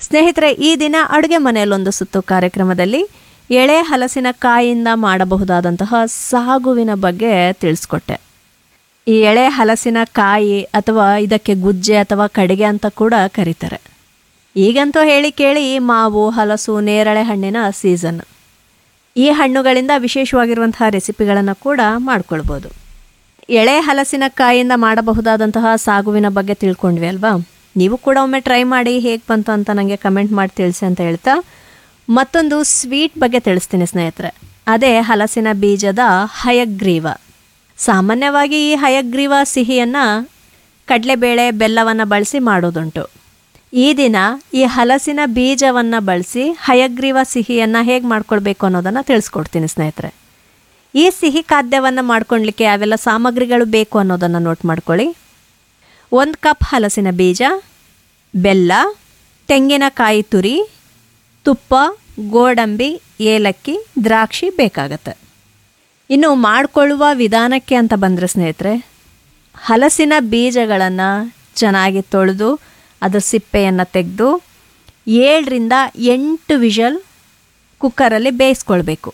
ಸ್ನೇಹಿತರೆ ಈ ದಿನ ಅಡುಗೆ ಮನೆಯಲ್ಲೊಂದು ಸುತ್ತು ಕಾರ್ಯಕ್ರಮದಲ್ಲಿ ಎಳೆ ಹಲಸಿನ ಕಾಯಿಯಿಂದ ಮಾಡಬಹುದಾದಂತಹ ಸಾಗುವಿನ ಬಗ್ಗೆ ತಿಳಿಸ್ಕೊಟ್ಟೆ ಈ ಎಳೆ ಹಲಸಿನ ಕಾಯಿ ಅಥವಾ ಇದಕ್ಕೆ ಗುಜ್ಜೆ ಅಥವಾ ಕಡೆಗೆ ಅಂತ ಕೂಡ ಕರೀತಾರೆ ಈಗಂತೂ ಹೇಳಿ ಕೇಳಿ ಮಾವು ಹಲಸು ನೇರಳೆ ಹಣ್ಣಿನ ಸೀಸನ್ ಈ ಹಣ್ಣುಗಳಿಂದ ವಿಶೇಷವಾಗಿರುವಂತಹ ರೆಸಿಪಿಗಳನ್ನು ಕೂಡ ಮಾಡ್ಕೊಳ್ಬೋದು ಎಳೆ ಹಲಸಿನ ಕಾಯಿಯಿಂದ ಮಾಡಬಹುದಾದಂತಹ ಸಾಗುವಿನ ಬಗ್ಗೆ ತಿಳ್ಕೊಂಡ್ವಿ ಅಲ್ವಾ ನೀವು ಕೂಡ ಒಮ್ಮೆ ಟ್ರೈ ಮಾಡಿ ಹೇಗೆ ಬಂತು ಅಂತ ನನಗೆ ಕಮೆಂಟ್ ಮಾಡಿ ತಿಳಿಸಿ ಅಂತ ಹೇಳ್ತಾ ಮತ್ತೊಂದು ಸ್ವೀಟ್ ಬಗ್ಗೆ ತಿಳಿಸ್ತೀನಿ ಸ್ನೇಹಿತರೆ ಅದೇ ಹಲಸಿನ ಬೀಜದ ಹಯಗ್ರೀವ ಸಾಮಾನ್ಯವಾಗಿ ಈ ಹಯಗ್ರೀವ ಸಿಹಿಯನ್ನು ಕಡಲೆಬೇಳೆ ಬೆಲ್ಲವನ್ನು ಬಳಸಿ ಮಾಡೋದುಂಟು ಈ ದಿನ ಈ ಹಲಸಿನ ಬೀಜವನ್ನು ಬಳಸಿ ಹಯಗ್ರೀವ ಸಿಹಿಯನ್ನು ಹೇಗೆ ಮಾಡ್ಕೊಳ್ಬೇಕು ಅನ್ನೋದನ್ನು ತಿಳಿಸ್ಕೊಡ್ತೀನಿ ಸ್ನೇಹಿತರೆ ಈ ಸಿಹಿ ಖಾದ್ಯವನ್ನು ಮಾಡ್ಕೊಳ್ಲಿಕ್ಕೆ ಯಾವೆಲ್ಲ ಸಾಮಗ್ರಿಗಳು ಬೇಕು ಅನ್ನೋದನ್ನು ನೋಟ್ ಮಾಡ್ಕೊಳ್ಳಿ ಒಂದು ಕಪ್ ಹಲಸಿನ ಬೀಜ ಬೆಲ್ಲ ತೆಂಗಿನಕಾಯಿ ತುರಿ ತುಪ್ಪ ಗೋಡಂಬಿ ಏಲಕ್ಕಿ ದ್ರಾಕ್ಷಿ ಬೇಕಾಗತ್ತೆ ಇನ್ನು ಮಾಡಿಕೊಳ್ಳುವ ವಿಧಾನಕ್ಕೆ ಅಂತ ಬಂದರೆ ಸ್ನೇಹಿತರೆ ಹಲಸಿನ ಬೀಜಗಳನ್ನು ಚೆನ್ನಾಗಿ ತೊಳೆದು ಅದರ ಸಿಪ್ಪೆಯನ್ನು ತೆಗೆದು ಏಳರಿಂದ ಎಂಟು ವಿಷಲ್ ಕುಕ್ಕರಲ್ಲಿ ಬೇಯಿಸ್ಕೊಳ್ಬೇಕು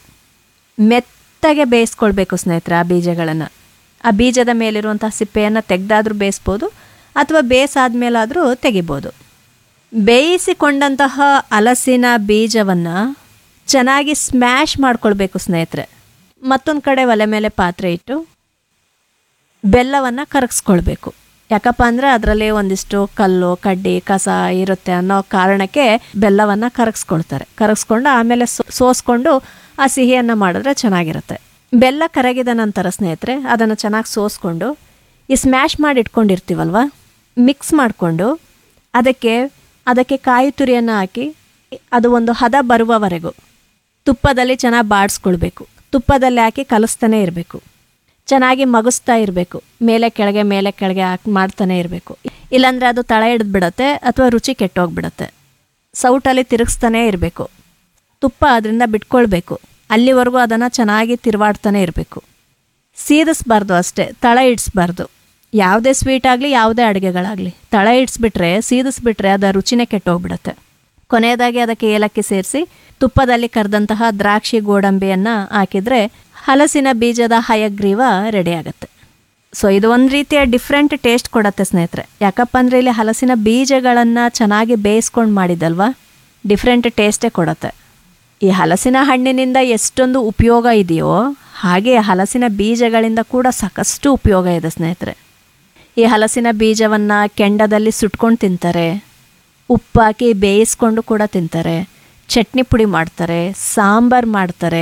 ಮೆತ್ತಗೆ ಬೇಯಿಸ್ಕೊಳ್ಬೇಕು ಸ್ನೇಹಿತರೆ ಆ ಬೀಜಗಳನ್ನು ಆ ಬೀಜದ ಮೇಲಿರುವಂಥ ಸಿಪ್ಪೆಯನ್ನು ತೆಗೆದಾದ್ರೂ ಬೇಯಿಸ್ಬೋದು ಅಥವಾ ಬೇಯಿಸಾದ್ಮೇಲಾದರೂ ತೆಗಿಬೋದು ಬೇಯಿಸಿಕೊಂಡಂತಹ ಹಲಸಿನ ಬೀಜವನ್ನು ಚೆನ್ನಾಗಿ ಸ್ಮ್ಯಾಶ್ ಮಾಡ್ಕೊಳ್ಬೇಕು ಸ್ನೇಹಿತರೆ ಮತ್ತೊಂದು ಕಡೆ ಒಲೆ ಮೇಲೆ ಪಾತ್ರೆ ಇಟ್ಟು ಬೆಲ್ಲವನ್ನು ಕರಗಿಸ್ಕೊಳ್ಬೇಕು ಯಾಕಪ್ಪ ಅಂದರೆ ಅದರಲ್ಲಿ ಒಂದಿಷ್ಟು ಕಲ್ಲು ಕಡ್ಡಿ ಕಸ ಇರುತ್ತೆ ಅನ್ನೋ ಕಾರಣಕ್ಕೆ ಬೆಲ್ಲವನ್ನು ಕರಗಿಸ್ಕೊಳ್ತಾರೆ ಕರಗಿಸ್ಕೊಂಡು ಆಮೇಲೆ ಸೋ- ಸೋಸ್ಕೊಂಡು ಆ ಸಿಹಿಯನ್ನು ಮಾಡಿದ್ರೆ ಚೆನ್ನಾಗಿರುತ್ತೆ ಬೆಲ್ಲ ಕರಗಿದ ನಂತರ ಸ್ನೇಹಿತರೆ ಅದನ್ನು ಚೆನ್ನಾಗಿ ಸೋಸ್ಕೊಂಡು ಈ ಸ್ಮ್ಯಾಶ್ ಮಾಡಿ ಇಟ್ಕೊಂಡಿರ್ತೀವಲ್ವ ಮಿಕ್ಸ್ ಮಾಡಿಕೊಂಡು ಅದಕ್ಕೆ ಅದಕ್ಕೆ ಕಾಯಿ ತುರಿಯನ್ನು ಹಾಕಿ ಅದು ಒಂದು ಹದ ಬರುವವರೆಗೂ ತುಪ್ಪದಲ್ಲಿ ಚೆನ್ನಾಗಿ ಬಾಡಿಸ್ಕೊಳ್ಬೇಕು ತುಪ್ಪದಲ್ಲಿ ಹಾಕಿ ಕಲಿಸ್ತಾನೆ ಇರಬೇಕು ಚೆನ್ನಾಗಿ ಮಗಿಸ್ತಾ ಇರಬೇಕು ಮೇಲೆ ಕೆಳಗೆ ಮೇಲೆ ಕೆಳಗೆ ಹಾಕಿ ಮಾಡ್ತಾನೆ ಇರಬೇಕು ಇಲ್ಲಾಂದರೆ ಅದು ತಳ ಹಿಡಿದು ಬಿಡುತ್ತೆ ಅಥವಾ ರುಚಿ ಕೆಟ್ಟೋಗ್ಬಿಡುತ್ತೆ ಸೌಟಲ್ಲಿ ತಿರುಗಿಸ್ತಾನೆ ಇರಬೇಕು ತುಪ್ಪ ಅದರಿಂದ ಬಿಟ್ಕೊಳ್ಬೇಕು ಅಲ್ಲಿವರೆಗೂ ಅದನ್ನು ಚೆನ್ನಾಗಿ ತಿರುವಾಡ್ತಾನೆ ಇರಬೇಕು ಸೀದಿಸ್ಬಾರ್ದು ಅಷ್ಟೇ ತಳ ಇಡಿಸ್ಬಾರ್ದು ಯಾವುದೇ ಸ್ವೀಟ್ ಆಗಲಿ ಯಾವುದೇ ಅಡುಗೆಗಳಾಗಲಿ ತಳ ಇಡಿಸ್ಬಿಟ್ರೆ ಸೀದಿಸ್ಬಿಟ್ರೆ ಅದರ ರುಚಿನೇ ಕೆಟ್ಟೋಗ್ಬಿಡುತ್ತೆ ಕೊನೆಯದಾಗಿ ಅದಕ್ಕೆ ಏಲಕ್ಕಿ ಸೇರಿಸಿ ತುಪ್ಪದಲ್ಲಿ ಕರೆದಂತಹ ದ್ರಾಕ್ಷಿ ಗೋಡಂಬಿಯನ್ನು ಹಾಕಿದರೆ ಹಲಸಿನ ಬೀಜದ ಹಯಗ್ರೀವ ರೆಡಿ ಆಗುತ್ತೆ ಸೊ ಇದು ಒಂದು ರೀತಿಯ ಡಿಫ್ರೆಂಟ್ ಟೇಸ್ಟ್ ಕೊಡುತ್ತೆ ಸ್ನೇಹಿತರೆ ಯಾಕಪ್ಪ ಅಂದರೆ ಇಲ್ಲಿ ಹಲಸಿನ ಬೀಜಗಳನ್ನು ಚೆನ್ನಾಗಿ ಬೇಯಿಸ್ಕೊಂಡು ಮಾಡಿದಲ್ವಾ ಡಿಫ್ರೆಂಟ್ ಟೇಸ್ಟೇ ಕೊಡುತ್ತೆ ಈ ಹಲಸಿನ ಹಣ್ಣಿನಿಂದ ಎಷ್ಟೊಂದು ಉಪಯೋಗ ಇದೆಯೋ ಹಾಗೆ ಹಲಸಿನ ಬೀಜಗಳಿಂದ ಕೂಡ ಸಾಕಷ್ಟು ಉಪಯೋಗ ಇದೆ ಸ್ನೇಹಿತರೆ ಈ ಹಲಸಿನ ಬೀಜವನ್ನು ಕೆಂಡದಲ್ಲಿ ಸುಟ್ಕೊಂಡು ತಿಂತಾರೆ ಉಪ್ಪು ಹಾಕಿ ಬೇಯಿಸ್ಕೊಂಡು ಕೂಡ ತಿಂತಾರೆ ಚಟ್ನಿ ಪುಡಿ ಮಾಡ್ತಾರೆ ಸಾಂಬಾರು ಮಾಡ್ತಾರೆ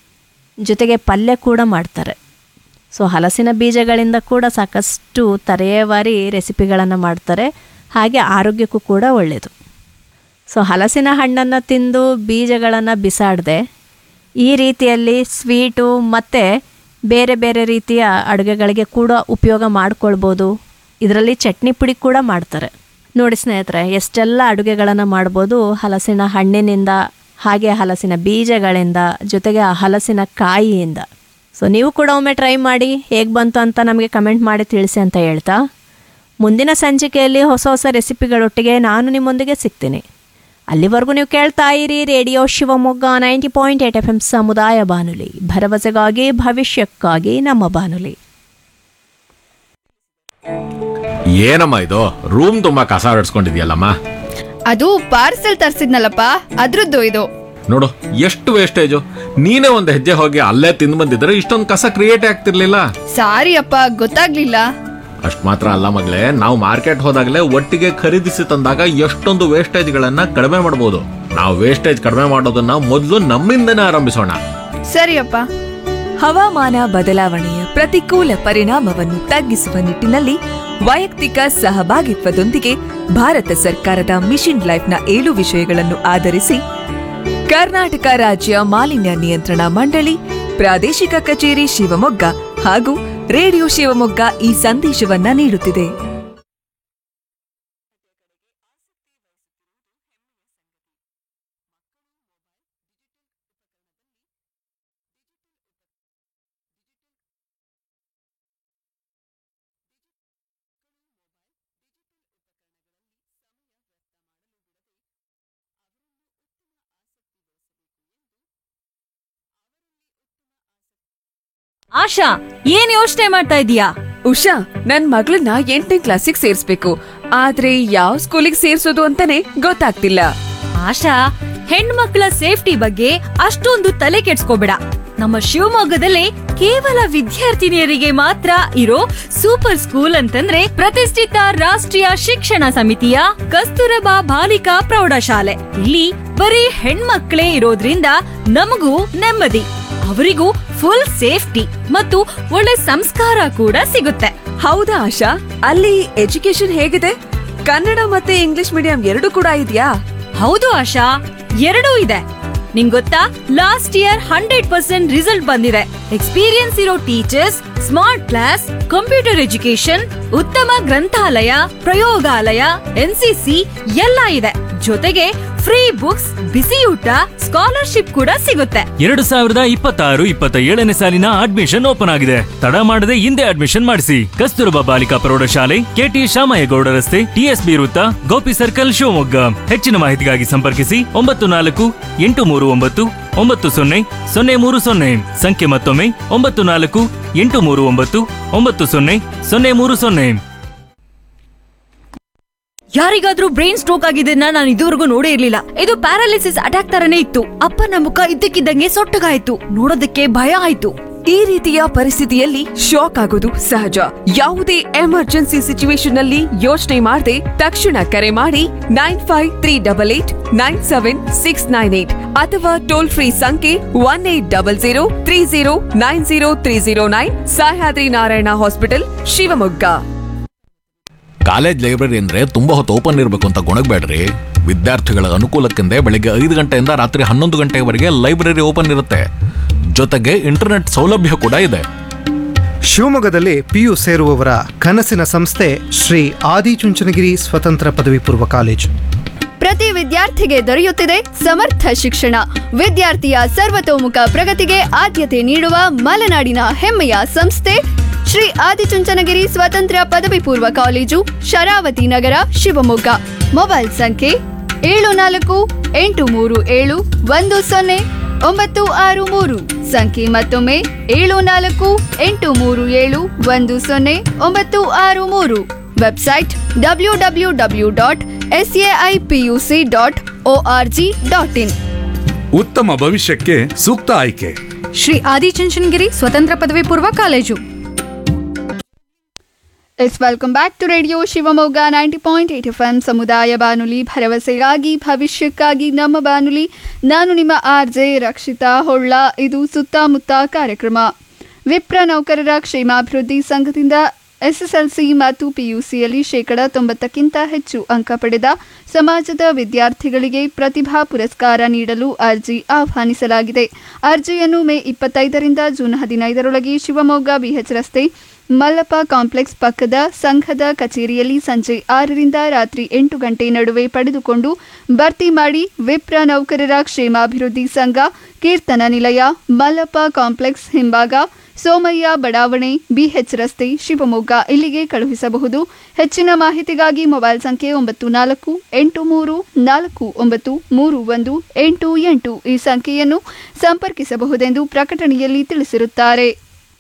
ಜೊತೆಗೆ ಪಲ್ಯ ಕೂಡ ಮಾಡ್ತಾರೆ ಸೊ ಹಲಸಿನ ಬೀಜಗಳಿಂದ ಕೂಡ ಸಾಕಷ್ಟು ತರೆಯವಾರಿ ರೆಸಿಪಿಗಳನ್ನು ಮಾಡ್ತಾರೆ ಹಾಗೆ ಆರೋಗ್ಯಕ್ಕೂ ಕೂಡ ಒಳ್ಳೆಯದು ಸೊ ಹಲಸಿನ ಹಣ್ಣನ್ನು ತಿಂದು ಬೀಜಗಳನ್ನು ಬಿಸಾಡದೆ ಈ ರೀತಿಯಲ್ಲಿ ಸ್ವೀಟು ಮತ್ತು ಬೇರೆ ಬೇರೆ ರೀತಿಯ ಅಡುಗೆಗಳಿಗೆ ಕೂಡ ಉಪಯೋಗ ಮಾಡ್ಕೊಳ್ಬೋದು ಇದರಲ್ಲಿ ಚಟ್ನಿ ಪುಡಿ ಕೂಡ ಮಾಡ್ತಾರೆ ನೋಡಿ ಸ್ನೇಹಿತರೆ ಎಷ್ಟೆಲ್ಲ ಅಡುಗೆಗಳನ್ನು ಮಾಡ್ಬೋದು ಹಲಸಿನ ಹಣ್ಣಿನಿಂದ ಹಾಗೆ ಹಲಸಿನ ಬೀಜಗಳಿಂದ ಜೊತೆಗೆ ಆ ಹಲಸಿನ ಕಾಯಿಯಿಂದ ಸೊ ನೀವು ಕೂಡ ಒಮ್ಮೆ ಟ್ರೈ ಮಾಡಿ ಹೇಗೆ ಬಂತು ಅಂತ ನಮಗೆ ಕಮೆಂಟ್ ಮಾಡಿ ತಿಳಿಸಿ ಅಂತ ಹೇಳ್ತಾ ಮುಂದಿನ ಸಂಚಿಕೆಯಲ್ಲಿ ಹೊಸ ಹೊಸ ರೆಸಿಪಿಗಳೊಟ್ಟಿಗೆ ನಾನು ನಿಮ್ಮೊಂದಿಗೆ ಸಿಗ್ತೀನಿ ಅಲ್ಲಿವರೆಗೂ ನೀವು ಕೇಳ್ತಾ ಇರಿ radio Shivamogga ninety point eight F M ಸಮುದಾಯ ಬಾನುಲಿ ಭರವಸೆಗಾಗಿ ಭವಿಷ್ಯಕ್ಕಾಗಿ ನಮ್ಮ ಬಾನುಲಿ ಏನಮ್ಮ ಇದು ರೂಮ್ ತುಂಬಾ ಕಸ ಹೊಡ್ಸ್ಕೊಂಡಿದ್ಯಲ್ಲಮ್ಮ ಅದು ಪಾರ್ಸೆಲ್ ತರ್ಸಿದ್ನಲ್ಲಪ್ಪ ಅದ್ರದ್ದು ಇದು ನೋಡು ಎಷ್ಟು ವೇಸ್ಟೇಜು ನೀನೇ ಒಂದು ಹೆಜ್ಜೆ ಹೋಗಿ ಅಲ್ಲೇ ತಿಂದು ಬಂದಿದ್ರೆ ಇಷ್ಟೊಂದು ಕಸ ಕ್ರಿಯೇಟ್ ಆಗ್ತಿರ್ಲಿಲ್ಲ ಸಾರಿ ಅಪ್ಪ ಗೊತ್ತಾಗ್ಲಿಲ್ಲ ಅಷ್ಟ್ ಮಾತ್ರ ಅಲ್ಲ ಮಗಳೇ ನಾವು ಮಾರ್ಕೆಟ್ ಹೋದಾಗಲೇ ಒಟ್ಟಿಗೆ ಖರೀದಿಸಿ ತಂದಾಗ ಎಷ್ಟೊಂದು ವೇಸ್ಟೇಜ್ಗಳನ್ನ ಕಡಿಮೆ ಮಾಡಬಹುದು ನಾವು ವೇಸ್ಟೇಜ್ ಕಡಿಮೆ ಮಾಡೋದನ್ನ ಮೊದಲು ನಮ್ಮಿಂದನೇ ಆರಂಭಿಸೋಣ ಸರಿಯಪ್ಪ ಹವಾಮಾನ ಬದಲಾವಣೆಯ ಪ್ರತಿಕೂಲ ಪರಿಣಾಮವನ್ನು ತಗ್ಗಿಸುವ ನಿಟ್ಟಿನಲ್ಲಿ ವೈಯಕ್ತಿಕ ಸಹಭಾಗಿತ್ವದೊಂದಿಗೆ ಭಾರತ ಸರ್ಕಾರದ ಮಿಷನ್ ಲೈಫ್ನ ಏಳು ವಿಷಯಗಳನ್ನು ಆಧರಿಸಿ ಕರ್ನಾಟಕ ರಾಜ್ಯ ಮಾಲಿನ್ಯ ನಿಯಂತ್ರಣ ಮಂಡಳಿ ಪ್ರಾದೇಶಿಕ ಕಚೇರಿ ಶಿವಮೊಗ್ಗ ಹಾಗೂ ರೇಡಿಯೋ ಶಿವಮೊಗ್ಗ ಈ ಸಂದೇಶವನ್ನ ನೀಡುತ್ತಿದೆ ಆಶಾ ಏನ್ ಯೋಚನೆ ಮಾಡ್ತಾ ಇದೀಯಾ ಉಷಾ ನನ್ ಮಗಳನ್ನ ಎಂಟನೇ ಕ್ಲಾಸಿಗೆ ಸೇರ್ಸ್ಬೇಕು ಆದ್ರೆ ಯಾವ ಸ್ಕೂಲಿಗೆ ಸೇರ್ಸೋದು ಅಂತಾನೆ ಗೊತ್ತಾಗ್ತಿಲ್ಲ ಆಶಾ ಹೆಣ್ಮಕ್ಳ ಸೇಫ್ಟಿ ಬಗ್ಗೆ ಅಷ್ಟೊಂದು ತಲೆ ಕೆಡ್ಸ್ಕೋಬೇಡ ನಮ್ಮ ಶಿವಮೊಗ್ಗದಲ್ಲಿ ಕೇವಲ ವಿದ್ಯಾರ್ಥಿನಿಯರಿಗೆ ಮಾತ್ರ ಇರೋ ಸೂಪರ್ ಸ್ಕೂಲ್ ಅಂತಂದ್ರೆ ಪ್ರತಿಷ್ಠಿತ ರಾಷ್ಟ್ರೀಯ ಶಿಕ್ಷಣ ಸಮಿತಿಯ ಕಸ್ತೂರಬಾ ಬಾಲಿಕಾ ಪ್ರೌಢಶಾಲೆ ಇಲ್ಲಿ ಬರೀ ಹೆಣ್ಮಕ್ಳೇ ಇರೋದ್ರಿಂದ ನಮಗೂ ನೆಮ್ಮದಿ ಅವರಿಗೂ ಫುಲ್ ಸೇಫ್ಟಿ ಮತ್ತು ಒಳ್ಳೆ ಸಂಸ್ಕಾರ ಕೂಡ ಸಿಗುತ್ತೆ ಹೌದಾ ಆಶಾ ಅಲ್ಲಿ ಎಜುಕೇಶನ್ ಹೇಗಿದೆ ಕನ್ನಡ ಮತ್ತೆ ಇಂಗ್ಲಿಷ್ ಮೀಡಿಯಂ ಎರಡು ಕೂಡ ಇದೆಯಾ ಹೌದು ಆಶಾ ಎರಡೂ ಇದೆ ನಿಂಗ್ ಗೊತ್ತಾ last year hundred percent result ಬಂದಿದೆ ಎಕ್ಸ್ಪೀರಿಯನ್ಸ್ ಇರೋ teachers smart class computer education ಉತ್ತಮ ಗ್ರಂಥಾಲಯ ಪ್ರಯೋಗಾಲಯ ಎನ್ಸಿಸಿ ಎಲ್ಲ ಇದೆ ಜೊತೆಗೆ ಫ್ರೀ ಬುಕ್ಸ್ ಬಿಸಿ ಊಟ ಸ್ಕಾಲರ್ಶಿಪ್ ಕೂಡ ಸಿಗುತ್ತೆ ಎರಡು ಸಾವಿರದ ಇಪ್ಪತ್ತಾರು ಇಪ್ಪತ್ತ ಏಳನೇ ಸಾಲಿನ ಅಡ್ಮಿಷನ್ ಓಪನ್ ಆಗಿದೆ ತಡ ಮಾಡದೆ ಹಿಂದೆ ಅಡ್ಮಿಷನ್ ಮಾಡಿಸಿ ಕಸ್ತೂರಬಾ ಬಾಲಿಕಾ ಪ್ರೌಢಶಾಲೆ ಕೆಟಿ ಶಾಮಯ್ಯಗೌಡ ರಸ್ತೆ ಟಿಎಸ್ಬಿ ವೃತ್ತ ಗೋಪಿ ಸರ್ಕಲ್ ಶಿವಮೊಗ್ಗ ಹೆಚ್ಚಿನ ಮಾಹಿತಿಗಾಗಿ ಸಂಪರ್ಕಿಸಿ ಒಂಬತ್ತು ನಾಲ್ಕು ಎಂಟು ಮೂರು ಒಂಬತ್ತು ಒಂಬತ್ತು ಸೊನ್ನೆ ಸೊನ್ನೆ ಮೂರು ಸೊನ್ನೆ ಸಂಖ್ಯೆ ಮತ್ತೊಮ್ಮೆ ಒಂಬತ್ತು ನಾಲ್ಕು ಎಂಟು ಮೂರು ಒಂಬತ್ತು ಒಂಬತ್ತು ಸೊನ್ನೆ ಸೊನ್ನೆ ಮೂರು ಸೊನ್ನೆ ಯಾರಿಗಾದ್ರೂ ಬ್ರೈನ್ ಸ್ಟ್ರೋಕ್ ಆಗಿದ್ದನ್ನ ನಾನು ಇದುವರೆಗೂ ನೋಡೇ ಇರ್ಲಿಲ್ಲ ಇದು ಪ್ಯಾರಾಲಿಸಿಸ್ ಅಟ್ಯಾಕ್ ತರನೇ ಇತ್ತು ಅಪ್ಪನ ಮುಖ ಇದ್ದಕ್ಕಿದ್ದಂಗೆ ಸೊಟ್ಟಗಾಯ್ತು ನೋಡೋದಕ್ಕೆ ಭಯ ಆಯ್ತು ಈ ರೀತಿಯ ಪರಿಸ್ಥಿತಿಯಲ್ಲಿ ಶಾಕ್ ಆಗೋದು ಸಹಜ ಯಾವುದೇ ಎಮರ್ಜೆನ್ಸಿ ಸಿಚುವೇಶನ್ ನಲ್ಲಿ ಯೋಚನೆ ಮಾಡದೆ ತಕ್ಷಣ ಕರೆ ಮಾಡಿ nine five three double eight nine seven six nine eight ಅಥವಾ ಟೋಲ್ ಫ್ರೀ ಸಂಖ್ಯೆ one eight double zero three zero nine zero three zero nine Sahyadri Narayana hospital Shivamogga college library ಅಂದ್ರೆ ತುಂಬಾ ಹೊತ್ತು ಓಪನ್ ಇರಬೇಕು ಅಂತ ಗೊಣಗಬೇಡ್ರಿ ವಿದ್ಯಾರ್ಥಿಗಳ ಅನುಕೂಲಕ್ಕೆಂದೇ ಬೆಳಿಗ್ಗೆ ಐದು ಗಂಟೆಯಿಂದ ರಾತ್ರಿ ಹನ್ನೊಂದು ಗಂಟೆವರೆಗೆ ಲೈಬ್ರರಿ ಓಪನ್ ಇರುತ್ತೆ ಜೊತೆಗೆ ಇಂಟರ್ನೆಟ್ ಸೌಲಭ್ಯ ಕೂಡ ಇದೆ ಶಿವಮೊಗ್ಗದಲ್ಲಿ ಪಿಯು ಸೇರುವವರ ಕನಸಿನ ಸಂಸ್ಥೆ ಶ್ರೀ ಆದಿಚುಂಚನಗಿರಿ ಸ್ವತಂತ್ರ ಪದವಿ ಪೂರ್ವ ಕಾಲೇಜು ಪ್ರತಿ ವಿದ್ಯಾರ್ಥಿಗೆ ದೊರೆಯುತ್ತಿದೆ ಸಮರ್ಥ ಶಿಕ್ಷಣ ವಿದ್ಯಾರ್ಥಿಯ ಸರ್ವತೋಮುಖ ಪ್ರಗತಿಗೆ ಆದ್ಯತೆ ನೀಡುವ ಮಲೆನಾಡಿನ ಹೆಮ್ಮೆಯ ಸಂಸ್ಥೆ ಶ್ರೀ ಆದಿಚುಂಚನಗಿರಿ ಸ್ವತಂತ್ರ ಪದವಿ ಪೂರ್ವ ಕಾಲೇಜು ಶರಾವತಿ ನಗರ ಶಿವಮೊಗ್ಗ ಮೊಬೈಲ್ ಸಂಖ್ಯೆ ಏಳು ನಾಲ್ಕು ಎಂಟು ಮೂರು ಏಳು ಒಂದು ಸೊನ್ನೆ ಒಂಬತ್ತು ಆರು ಮೂರು ಸಂಖ್ಯೆ ಮತ್ತೊಮ್ಮೆ ಏಳು ನಾಲ್ಕು ಎಂಟು ಮೂರು ಏಳು ಒಂದು ಸೊನ್ನೆ ಒಂಬತ್ತು ಆರು ಮೂರು website W W W dot S AI PUC dot O R G dot in ಉತ್ತಮ ಭವಿಷ್ಯಕ್ಕೆ ಸೂಕ್ತ ಆಯ್ಕೆ ಶ್ರೀ ಆದಿಚುಂಚನಗಿರಿ ಸ್ವತಂತ್ರ ಪದವಿ ಪೂರ್ವ college it's welcome back to radio Shivamogga ninety point eight F M ಸಮುದಾಯ ಬಾನುಲಿ ಭರವಸೆಗಾಗಿ ಭವಿಷ್ಯಕ್ಕಾಗಿ ನಮ್ಮ ಬಾನುಲಿ ನಾನು ನಿಮ್ಮ ಆರ್ ಜೆ ರಕ್ಷಿತಾ ಹೊಳ್ಳ ಇದು ಸುತ್ತಮುತ್ತ ಕಾರ್ಯಕ್ರಮ ವಿಪ್ರ ನೌಕರರ ಕ್ಷೇಮಾಭಿವೃದ್ಧಿ ಸಂಘದಿಂದ ಎಸ್ಎಸ್ಎಲ್ಸಿ ಮತ್ತು ಪಿಯುಸಿಯಲ್ಲಿ ಶೇಕಡ ತೊಂಬತ್ತಕ್ಕಿಂತ ಹೆಚ್ಚು ಅಂಕ ಪಡೆದ ಸಮಾಜದ ವಿದ್ಯಾರ್ಥಿಗಳಿಗೆ ಪ್ರತಿಭಾ ಪುರಸ್ಕಾರ ನೀಡಲು ಅರ್ಜಿ ಆಹ್ವಾನಿಸಲಾಗಿದೆ ಅರ್ಜಿಯನ್ನು ಮೇ ಇಪ್ಪತ್ತೈದರಿಂದ ಜೂನ್ ಹದಿನೈದರೊಳಗೆ ಶಿವಮೊಗ್ಗ ಬಿಎಚ್ ರಸ್ತೆ ಮಲ್ಲಪ್ಪ ಕಾಂಪ್ಲೆಕ್ಸ್ ಪಕ್ಕದ ಸಂಘದ ಕಚೇರಿಯಲ್ಲಿ ಸಂಜೆ ಆರರಿಂದ ರಾತ್ರಿ ಎಂಟು ಗಂಟೆ ನಡುವೆ ಪಡೆದುಕೊಂಡು ಭರ್ತಿ ಮಾಡಿ ವಿಪ್ರ ನೌಕರರ ಕ್ಷೇಮಾಭಿವೃದ್ಧಿ ಸಂಘ ಕೀರ್ತನ ನಿಲಯ ಮಲ್ಲಪ್ಪ ಕಾಂಪ್ಲೆಕ್ಸ್ ಹಿಂಭಾಗ ಸೋಮಯ್ಯ ಬಡಾವಣೆ ಬಿಎಚ್ ರಸ್ತೆ ಶಿವಮೊಗ್ಗ ಇಲ್ಲಿಗೆ ಕಳುಹಿಸಬಹುದು ಹೆಚ್ಚಿನ ಮಾಹಿತಿಗಾಗಿ ಮೊಬೈಲ್ ಸಂಖ್ಯೆ ಒಂಬತ್ತು ನಾಲ್ಕು ಎಂಟು ಮೂರು ನಾಲ್ಕು ಒಂಬತ್ತು ಮೂರು ಒಂದು ಎಂಟು ಎಂಟು ಈ ಸಂಖ್ಯೆಯನ್ನು ಸಂಪರ್ಕಿಸಬಹುದೆಂದು ಪ್ರಕಟಣೆಯಲ್ಲಿ ತಿಳಿಸಿರುತ್ತಾರೆ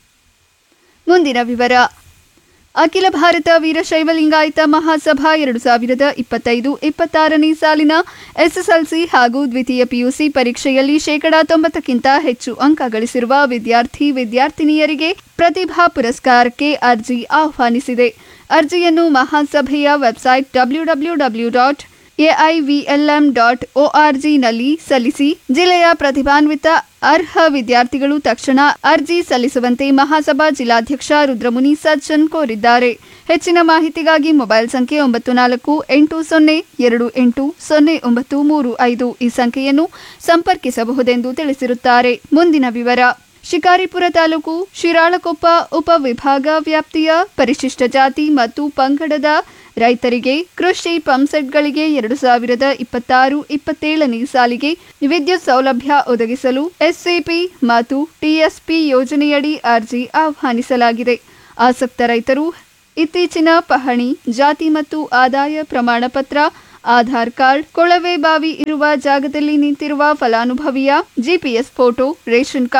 ಮುಂದಿನ ವಿವರ ಅಖಿಲ ಭಾರತ ವೀರಶೈವ ಲಿಂಗಾಯತ ಮಹಾಸಭಾ ಎರಡು ಸಾವಿರದ ಇಪ್ಪತ್ತೈದು ಇಪ್ಪತ್ತಾರನೇ ಸಾಲಿನ ಎಸ್ಎಸ್ಎಲ್ಸಿ ಹಾಗೂ ದ್ವಿತೀಯ ಪಿಯುಸಿ ಪರೀಕ್ಷೆಯಲ್ಲಿ ಶೇಕಡಾ ತೊಂಬತ್ತಕ್ಕಿಂತ ಹೆಚ್ಚು ಅಂಕ ಗಳಿಸಿರುವ ವಿದ್ಯಾರ್ಥಿ ವಿದ್ಯಾರ್ಥಿನಿಯರಿಗೆ ಪ್ರತಿಭಾ ಪುರಸ್ಕಾರಕ್ಕೆ ಅರ್ಜಿ ಆಹ್ವಾನಿಸಿದೆ ಅರ್ಜಿಯನ್ನು ಮಹಾಸಭೆಯ website W W W dot AIVLM dot ನಲ್ಲಿ ಸಲ್ಲಿಸಿ ಜಿಲ್ಲೆಯ ಪ್ರತಿಭಾನ್ವಿತ ಅರ್ಹ ವಿದ್ಯಾರ್ಥಿಗಳು ತಕ್ಷಣ ಅರ್ಜಿ ಸಲ್ಲಿಸುವಂತೆ ಮಹಾಸಭಾ ಜಿಲ್ಲಾಧ್ಯಕ್ಷ ರುದ್ರಮುನಿ ಸಜ್ಜನ್ ಕೋರಿದ್ದಾರೆ ಹೆಚ್ಚಿನ ಮಾಹಿತಿಗಾಗಿ ಮೊಬೈಲ್ ಸಂಖ್ಯೆ ಒಂಬತ್ತು ನಾಲ್ಕು ಎಂಟು ಸೊನ್ನೆ ಎರಡು ಎಂಟು ಸೊನ್ನೆ ಒಂಬತ್ತು ಮೂರು ಐದು ಈ ಸಂಖ್ಯೆಯನ್ನು ಸಂಪರ್ಕಿಸಬಹುದೆಂದು ತಿಳಿಸಿರುತ್ತಾರೆ ಮುಂದಿನ ವಿವರ ಶಿಕಾರಿಪುರ ತಾಲೂಕು ಶಿರಾಳಕೊಪ್ಪ ಉಪವಿಭಾಗ ವ್ಯಾಪ್ತಿಯ ಪರಿಶಿಷ್ಟ ಜಾತಿ ಮತ್ತು ಪಂಗಡದ ರೈತರಿಗೆ ಕೃಷಿ ಪಂಪ್ಸೆಟ್ಗಳಿಗೆ ಎರಡು ಸಾವಿರದ ಇಪ್ಪತ್ತಾರು ಇಪ್ಪತ್ತೇಳನೇ ಸಾಲಿಗೆ ವಿದ್ಯುತ್ ಸೌಲಭ್ಯ ಒದಗಿಸಲು ಎಸ್ಸಿಪಿ ಮತ್ತು ಟಿಎಸ್ಪಿ ಯೋಜನೆಯಡಿ ಅರ್ಜಿ ಆಹ್ವಾನಿಸಲಾಗಿದೆ ಆಸಕ್ತ ರೈತರು ಇತ್ತೀಚಿನ ಪಹಣಿ ಜಾತಿ ಮತ್ತು ಆದಾಯ ಪ್ರಮಾಣ ಪತ್ರ ಆಧಾರ್ ಕಾರ್ಡ್ ಕೊಳವೆ ಬಾವಿ ಇರುವ ಜಾಗದಲ್ಲಿ ನಿಂತಿರುವ ಫಲಾನುಭವಿಯ ಜಿಪಿಎಸ್ ಫೋಟೋ ರೇಷನ್ ಕಾರ್ಡ್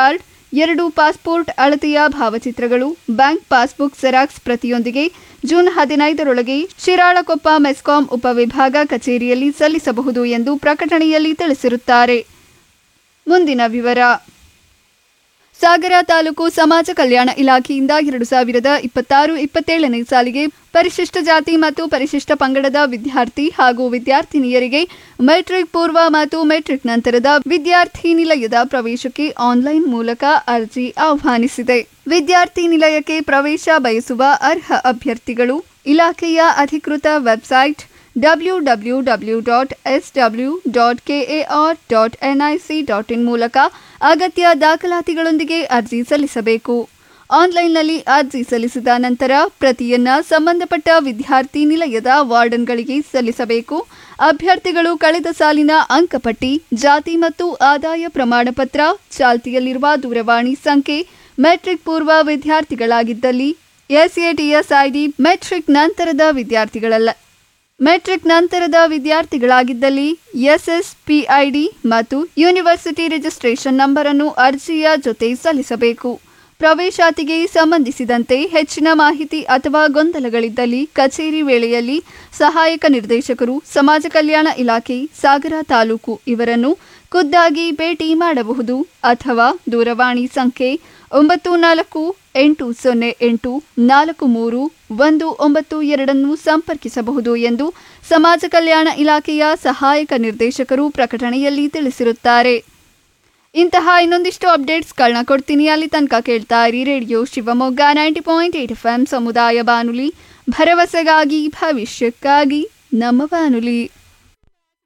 ಎರಡು ಪಾಸ್ಪೋರ್ಟ್ ಅಳತೆಯ ಭಾವಚಿತ್ರಗಳು ಬ್ಯಾಂಕ್ ಪಾಸ್ಬುಕ್ ಜೆರಾಕ್ಸ್ ಪ್ರತಿಯೊಂದಿಗೆ ಜೂನ್ ಹದಿನೈದರೊಳಗೆ ಶಿರಾಳಕೊಪ್ಪ ಮೆಸ್ಕಾಂ ಉಪವಿಭಾಗ ಕಚೇರಿಯಲ್ಲಿ ಸಲ್ಲಿಸಬಹುದು ಎಂದು ಪ್ರಕಟಣೆಯಲ್ಲಿ ತಿಳಿಸಿರುತ್ತಾರೆ ಮುಂದಿನ ವಿವರ ಸಾಗರ ತಾಲೂಕು ಸಮಾಜ ಕಲ್ಯಾಣ ಇಲಾಖೆಯಿಂದ ಎರಡು ಸಾವಿರದ ಇಪ್ಪತ್ತಾರು ಇಪ್ಪತ್ತೇಳನೇ ಸಾಲಿಗೆ ಪರಿಶಿಷ್ಟ ಜಾತಿ ಮತ್ತು ಪರಿಶಿಷ್ಟ ಪಂಗಡದ ವಿದ್ಯಾರ್ಥಿ ಹಾಗೂ ವಿದ್ಯಾರ್ಥಿನಿಯರಿಗೆ ಮೆಟ್ರಿಕ್ ಪೂರ್ವ ಮತ್ತು ಮೆಟ್ರಿಕ್ ನಂತರದ ವಿದ್ಯಾರ್ಥಿ ನಿಲಯದ ಪ್ರವೇಶಕ್ಕೆ ಆನ್ಲೈನ್ ಮೂಲಕ ಅರ್ಜಿ ಆಹ್ವಾನಿಸಿದೆ ವಿದ್ಯಾರ್ಥಿ ನಿಲಯಕ್ಕೆ ಪ್ರವೇಶ ಬಯಸುವ ಅರ್ಹ ಅಭ್ಯರ್ಥಿಗಳು ಇಲಾಖೆಯ ಅಧಿಕೃತ website W W W dot S W dot KAR dot NIC dot in ಮೂಲಕ ಅಗತ್ಯ ದಾಖಲಾತಿಗಳೊಂದಿಗೆ ಅರ್ಜಿ ಸಲ್ಲಿಸಬೇಕು ಆನ್ಲೈನ್ನಲ್ಲಿ ಅರ್ಜಿ ಸಲ್ಲಿಸಿದ ನಂತರ ಪ್ರತಿಯನ್ನ ಸಂಬಂಧಪಟ್ಟ ವಿದ್ಯಾರ್ಥಿ ನಿಲಯದ ವಾರ್ಡನ್ಗಳಿಗೆ ಸಲ್ಲಿಸಬೇಕು ಅಭ್ಯರ್ಥಿಗಳು ಕಳೆದ ಸಾಲಿನ ಅಂಕಪಟ್ಟಿ ಜಾತಿ ಮತ್ತು ಆದಾಯ ಪ್ರಮಾಣ ಪತ್ರ ಚಾಲ್ತಿಯಲ್ಲಿರುವ ದೂರವಾಣಿ ಸಂಖ್ಯೆ ಮೆಟ್ರಿಕ್ ಪೂರ್ವ ವಿದ್ಯಾರ್ಥಿಗಳಾಗಿದ್ದಲ್ಲಿ ಎಸ್ಎಟಿಎಸ್ ಐಡಿ ಮೆಟ್ರಿಕ್ ನಂತರದ ವಿದ್ಯಾರ್ಥಿಗಳಲ್ಲ ಮೆಟ್ರಿಕ್ ನಂತರದ ವಿದ್ಯಾರ್ಥಿಗಳಾಗಿದ್ದಲ್ಲಿ ಎಸ್ಎಸ್ಪಿಐಡಿ ಮತ್ತು ಯೂನಿವರ್ಸಿಟಿ ರಿಜಿಸ್ಟ್ರೇಷನ್ ನಂಬರ್ ಅನ್ನು ಅರ್ಜಿಯ ಜೊತೆ ಸಲ್ಲಿಸಬೇಕು ಪ್ರವೇಶಾತಿಗೆ ಸಂಬಂಧಿಸಿದಂತೆ ಹೆಚ್ಚಿನ ಮಾಹಿತಿ ಅಥವಾ ಗೊಂದಲಗಳಿದ್ದಲ್ಲಿ ಕಚೇರಿ ವೇಳೆಯಲ್ಲಿ ಸಹಾಯಕ ನಿರ್ದೇಶಕರು ಸಮಾಜ ಕಲ್ಯಾಣ ಇಲಾಖೆ ಸಾಗರ ತಾಲೂಕು ಇವರನ್ನು ಖುದ್ದಾಗಿ ಭೇಟಿ ಮಾಡಬಹುದು ಅಥವಾ ದೂರವಾಣಿ ಸಂಖ್ಯೆ ಒಂಬತ್ತು ನಾಲ್ಕು ಎಂಟು ಸೊನ್ನೆ ಎಂಟು ನಾಲ್ಕು ಮೂರು ಒಂದು ಒಂಬತ್ತು ಎರಡನ್ನು ಸಂಪರ್ಕಿಸಬಹುದು ಎಂದು ಸಮಾಜ ಕಲ್ಯಾಣ ಇಲಾಖೆಯ ಸಹಾಯಕ ನಿರ್ದೇಶಕರು ಪ್ರಕಟಣೆಯಲ್ಲಿ ತಿಳಿಸಿರುತ್ತಾರೆ ಇಂತಹ ಇನ್ನೊಂದಿಷ್ಟು ಅಪ್ಡೇಟ್ಸ್ಗಳನ್ನ ಕೊಡ್ತೀನಿ ಅಲ್ಲಿ ತನಕ ಕೇಳ್ತಾ ಇರಿ radio Shivamogga ninety point eight F M ಸಮುದಾಯ ಬಾನುಲಿ ಭರವಸೆಗಾಗಿ ಭವಿಷ್ಯಕ್ಕಾಗಿ ನಮ್ಮ ಬಾನುಲಿ